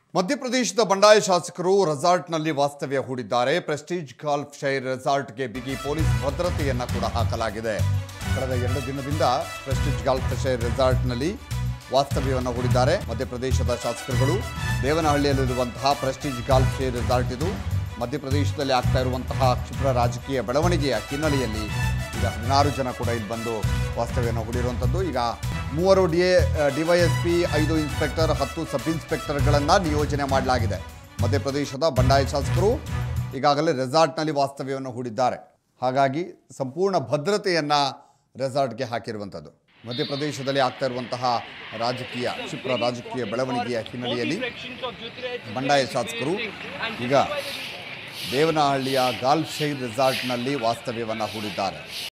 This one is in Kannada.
ಮಧ್ಯಪ್ರದೇಶದ ಬಂಡಾಯ ಶಾಸಕರು ರೆಸಾರ್ಟ್ನಲ್ಲಿ ವಾಸ್ತವ್ಯ ಹೂಡಿದ್ದಾರೆ ಪ್ರೆಸ್ಟೀಜ್ ಗಾಲ್ಫ್ ಶೈರ್ ರೆಸಾರ್ಟ್ಗೆ ಬಿಗಿ ಪೊಲೀಸ್ ಭದ್ರತೆಯನ್ನ ಕೂಡ ಹಾಕಲಾಗಿದೆ ಕಳೆದ ಎರಡು ದಿನದಿಂದ ಪ್ರೆಸ್ಟೀಜ್ ಗಾಲ್ಫ್ ಶೈರ್ ರೆಸಾರ್ಟ್ನಲ್ಲಿ ವಾಸ್ತವ್ಯವನ್ನು ಹೂಡಿದ್ದಾರೆ ಮಧ್ಯಪ್ರದೇಶದ ಶಾಸಕರುಗಳು ದೇವನಹಳ್ಳಿಯಲ್ಲಿರುವಂತಹ ಪ್ರೆಸ್ಟೀಜ್ ಗಾಲ್ಫ್ ಶೈರ್ ರೆಸಾರ್ಟ್ ಇದು ಮಧ್ಯಪ್ರದೇಶದಲ್ಲಿ ಆಗ್ತಾ ಇರುವಂತಹ ಕ್ಷಿಪ್ರ ರಾಜಕೀಯ ಬೆಳವಣಿಗೆಯ ಹಿನ್ನೆಲೆಯಲ್ಲಿ ಈಗ ಹದಿನಾರು ಜನ ಕೂಡ ಇಲ್ಲಿ ಬಂದು ವಾಸ್ತವ್ಯವನ್ನು ಹೂಡಿರುವಂಥದ್ದು ಈಗ ಮೂವರು ಡಿ ಎ ಡಿವೈಎಸ್ಪಿ ಐದು ಇನ್ಸ್ಪೆಕ್ಟರ್ ಹತ್ತು ಸಬ್ ಇನ್ಸ್ಪೆಕ್ಟರ್ಗಳನ್ನು ನಿಯೋಜನೆ ಮಾಡಲಾಗಿದೆ ಮಧ್ಯಪ್ರದೇಶದ ಬಂಡಾಯ ಶಾಸಕರು ಈಗಾಗಲೇ ರೆಸಾರ್ಟ್ನಲ್ಲಿ ವಾಸ್ತವ್ಯವನ್ನು ಹೂಡಿದ್ದಾರೆ ಹಾಗಾಗಿ ಸಂಪೂರ್ಣ ಭದ್ರತೆಯನ್ನು ರೆಸಾರ್ಟ್ಗೆ ಹಾಕಿರುವಂಥದ್ದು ಮಧ್ಯಪ್ರದೇಶದಲ್ಲಿ ಆಗ್ತಾ ಇರುವಂತಹ ರಾಜಕೀಯ ಕ್ಷಿಪ್ರ ರಾಜಕೀಯ ಬೆಳವಣಿಗೆಯ ಹಿನ್ನೆಲೆಯಲ್ಲಿ ಬಂಡಾಯ ಶಾಸಕರು ಈಗ ದೇವನಹಳ್ಳಿಯ ಗಾಲ್ಫ್ ಶೈರ್ ರೆಸಾರ್ಟ್ನಲ್ಲಿ ವಾಸ್ತವ್ಯವನ್ನು ಹೂಡಿದ್ದಾರೆ